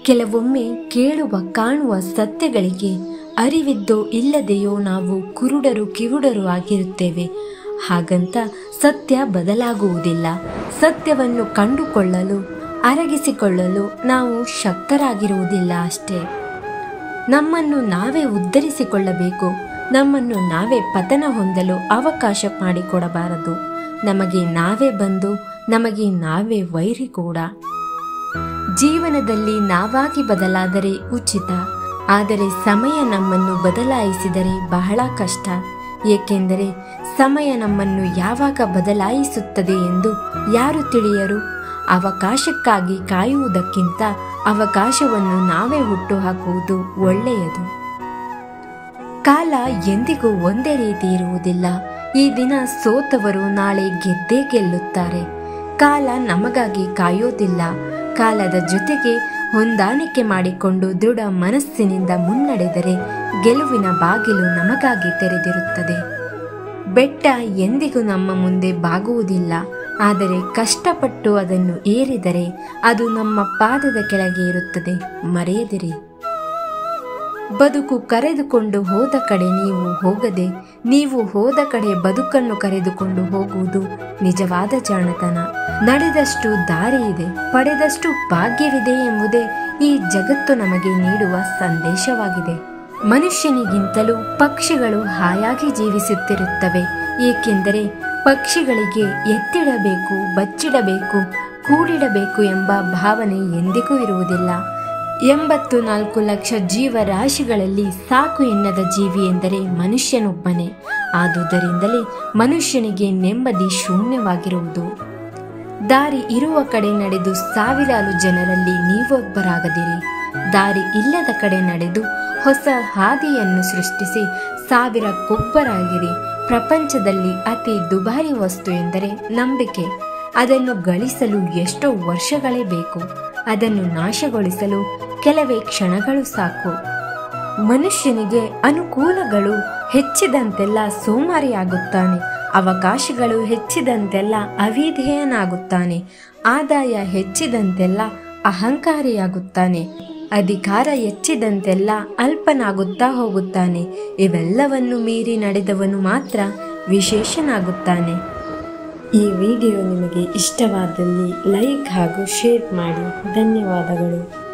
ಕೆಲವೊಮ್ಮೆ ಕೇಳುವ ಕಾಣುವ ಸತ್ಯಗಳಿಗೆ ಅರಿವಿದ್ದೋ ಇಲ್ಲದೆಯೋ ನಾವು ಕುರುಡರು ಕಿವುಡರು ಆಗಿರುತ್ತೇವೆ ಹಾಗಂತ ಸತ್ಯ ಬದಲಾಗುವುದಿಲ್ಲ ಸತ್ಯವನ್ನು ಕಂಡುಕೊಳ್ಳಲು ಅರಗಿಸಿಕೊಳ್ಳಲು ನಾವು ಶಕ್ತರಾಗಿರುವುದಿಲ್ಲ ಅಷ್ಟೇ ನಮ್ಮನ್ನು ನಾವೇ ಉದ್ಧರಿಸಿಕೊಳ್ಳಬೇಕು ನಮ್ಮನ್ನು ನಾವೇ ಪತನ ಹೊಂದಲು ಅವಕಾಶ ಮಾಡಿಕೊಡಬಾರದು ನಮಗೆ ನಾವೇ ಬಂದು ನಮಗೆ ನಾವೇ ವೈರಿ ಕೂಡ ಜೀವನದಲ್ಲಿ ನಾವಾಗಿ ಬದಲಾದರೆ ಉಚಿತ ಆದರೆ ಸಮಯ ನಮ್ಮನ್ನು ಬದಲಾಯಿಸಿದರೆ ಬಹಳ ಕಷ್ಟ ಏಕೆಂದರೆ ಸಮಯ ನಮ್ಮನ್ನು ಯಾವಾಗ ಬದಲಾಯಿಸುತ್ತದೆ ಎಂದು ಯಾರು ತಿಳಿಯರು ಅವಕಾಶಕ್ಕಾಗಿ ಕಾಯುವುದಕ್ಕಿಂತ ಅವಕಾಶವನ್ನು ನಾವೇ ಹುಟ್ಟುಹಾಕುವುದು ಒಳ್ಳೆಯದು ಕಾಲ ಎಂದಿಗೂ ಒಂದೇ ರೀತಿ ಇರುವುದಿಲ್ಲ ಈ ದಿನ ಸೋತವರು ನಾಳೆ ಗೆದ್ದೇ ಗೆಲ್ಲುತ್ತಾರೆ ಕಾಲ ನಮಗಾಗಿ ಕಾಯೋದಿಲ್ಲ ಕಾಲದ ಜೊತೆಗೆ ಹೊಂದಾಣಿಕೆ ಮಾಡಿಕೊಂಡು ದೃಢ ಮನಸ್ಸಿನಿಂದ ಮುನ್ನಡೆದರೆ ಗೆಲುವಿನ ಬಾಗಿಲು ನಮಗಾಗಿ ತೆರೆದಿರುತ್ತದೆ ಬೆಟ್ಟ ಎಂದಿಗೂ ನಮ್ಮ ಮುಂದೆ ಬಾಗುವುದಿಲ್ಲ ಆದರೆ ಕಷ್ಟಪಟ್ಟು ಅದನ್ನು ಏರಿದರೆ ಅದು ನಮ್ಮ ಪಾದದ ಕೆಳಗೆ ಇರುತ್ತದೆ ಮರೆಯದಿರಿ ಬದುಕು ಕರೆದುಕೊಂಡು ಹೋದ ಕಡೆ ನೀವು ಹೋಗದೆ ನೀವು ಹೋದ ಕಡೆ ಬದುಕನ್ನು ಕರೆದುಕೊಂಡು ಹೋಗುವುದು ನಿಜವಾದ ಜಾಣತನ ನಡೆದಷ್ಟು ದಾರಿ ಇದೆ ಪಡೆದಷ್ಟು ಭಾಗ್ಯವಿದೆ ಎಂಬುದೇ ಈ ಜಗತ್ತು ನಮಗೆ ನೀಡುವ ಸಂದೇಶವಾಗಿದೆ ಮನುಷ್ಯನಿಗಿಂತಲೂ ಪಕ್ಷಿಗಳು ಹಾಯಾಗಿ ಜೀವಿಸುತ್ತಿರುತ್ತವೆ ಏಕೆಂದರೆ ಪಕ್ಷಿಗಳಿಗೆ ಎತ್ತಿಡಬೇಕು ಬಚ್ಚಿಡಬೇಕು ಕೂಡಿಡಬೇಕು ಎಂಬ ಭಾವನೆ ಎಂದಿಗೂ ಇರುವುದಿಲ್ಲ ಎಂಬತ್ತು ನಾಲ್ಕು ಲಕ್ಷ ಜೀವರಾಶಿಗಳಲ್ಲಿ ಸಾಕು ಎನ್ನದ ಜೀವಿ ಎಂದರೆ ಮನುಷ್ಯನೊಬ್ಬನೇ ಆದುದರಿಂದಲೇ ಮನುಷ್ಯನಿಗೆ ನೆಮ್ಮದಿ ಶೂನ್ಯವಾಗಿರುವುದು ದಾರಿ ಇರುವ ಕಡೆ ನಡೆದು ಸಾವಿರಾರು ಜನರಲ್ಲಿ ನೀವೊಬ್ಬರಾಗದಿರಿ ದಾರಿ ಇಲ್ಲದ ಕಡೆ ನಡೆದು ಹೊಸ ಹಾದಿಯನ್ನು ಸೃಷ್ಟಿಸಿ ಸಾವಿರ ಕೊಬ್ಬರಾಗಿರಿ ಪ್ರಪಂಚದಲ್ಲಿ ಅತಿ ದುಬಾರಿ ವಸ್ತು ಎಂದರೆ ನಂಬಿಕೆ ಅದನ್ನು ಗಳಿಸಲು ಎಷ್ಟೋ ವರ್ಷಗಳೇ ಬೇಕು ಅದನ್ನು ನಾಶಗೊಳಿಸಲು ಕೆಲವೇ ಕ್ಷಣಗಳು ಸಾಕು ಮನುಷ್ಯನಿಗೆ ಅನುಕೂಲಗಳು ಹೆಚ್ಚಿದಂತೆಲ್ಲ ಸೋಮಾರಿಯಾಗುತ್ತಾನೆ ಅವಕಾಶಗಳು ಹೆಚ್ಚಿದಂತೆಲ್ಲ ಅವಿಧೇಯನಾಗುತ್ತಾನೆ ಆದಾಯ ಹೆಚ್ಚಿದಂತೆಲ್ಲ ಅಹಂಕಾರಿಯಾಗುತ್ತಾನೆ ಅಧಿಕಾರ ಹೆಚ್ಚಿದಂತೆಲ್ಲ ಅಲ್ಪನಾಗುತ್ತಾ ಹೋಗುತ್ತಾನೆ ಇವೆಲ್ಲವನ್ನು ಮೀರಿ ನಡೆದವನು ಮಾತ್ರ ವಿಶೇಷನಾಗುತ್ತಾನೆ ಈ ವಿಡಿಯೋ ನಿಮಗೆ ಇಷ್ಟವಾದಲ್ಲಿ ಲೈಕ್ ಹಾಗೂ ಶೇರ್ ಮಾಡಿ ಧನ್ಯವಾದಗಳು